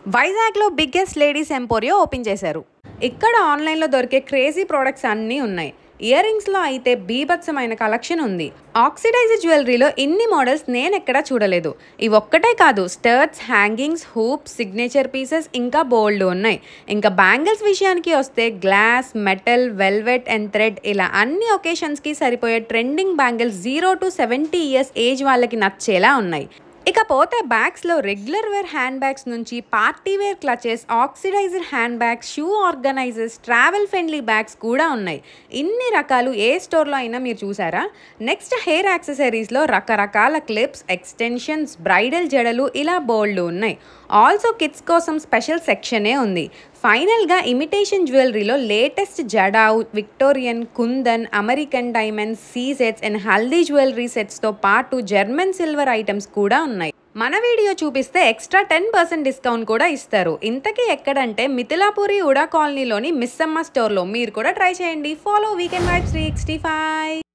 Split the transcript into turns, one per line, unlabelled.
వైజాగ్లో biggest ladies ఎంపోరియో open చేశారు ఇక్కడ ఆన్లైన్లో దొరికే క్రేజీ ప్రోడక్ట్స్ అన్నీ ఉన్నాయి ఇయర్ రింగ్స్లో అయితే బీభత్సమైన కలెక్షన్ ఉంది ఆక్సిడైజర్ జ్యువెలరీలో ఇన్ని మోడల్స్ నేను ఎక్కడా చూడలేదు ఇవి ఒక్కటే కాదు studs hangings hoops signature pieces ఇంకా బోల్డ్ ఉన్నాయి ఇంకా బ్యాంగిల్స్ విషయానికి వస్తే glass metal velvet and thread ఇలా అన్ని ఒకేషన్స్కి సరిపోయే trending bangles zero to seventy years age వాళ్ళకి నచ్చేలా ఉన్నాయి ఇకపోతే బ్యాగ్స్లో రెగ్యులర్ వేర్ హ్యాండ్ బ్యాగ్స్ నుంచి party wear clutches oxidiser hand bags shoe organisers travel friendly bags కూడా ఉన్నాయి ఇన్ని రకాలు ఏ స్టోర్లో అయినా మీరు చూసారా నెక్స్ట్ హెయిర్ యాక్సెసరీస్లో రకరకాల క్లిప్స్ ఎక్స్టెన్షన్స్ బ్రైడల్ జడలు ఇలా బోల్డ్ ఉన్నాయి ఆల్సో కిడ్స్ కోసం స్పెషల్ సెక్షనే ఉంది ఫైనల్గా ఇమిటేషన్ జ్యువెలరీలో latest jadau Victorian kundan American diamonds C sets and haldi jewellery సెట్స్తో పాటు జర్మన్ సిల్వర్ ఐటమ్స్ కూడా ఉన్నాయి మన వీడియో చూపిస్తే ఎక్స్ట్రా టెన్ పర్సెంట్ డిస్కౌంట్ కూడా ఇస్తారు ఇంతకీ ఎక్కడంటే మిథిలాపురి ఉడా కాలనీలోని మిస్సమ్మ స్టోర్లో మీరు కూడా ట్రై చేయండి follow weekend vibes three sixty five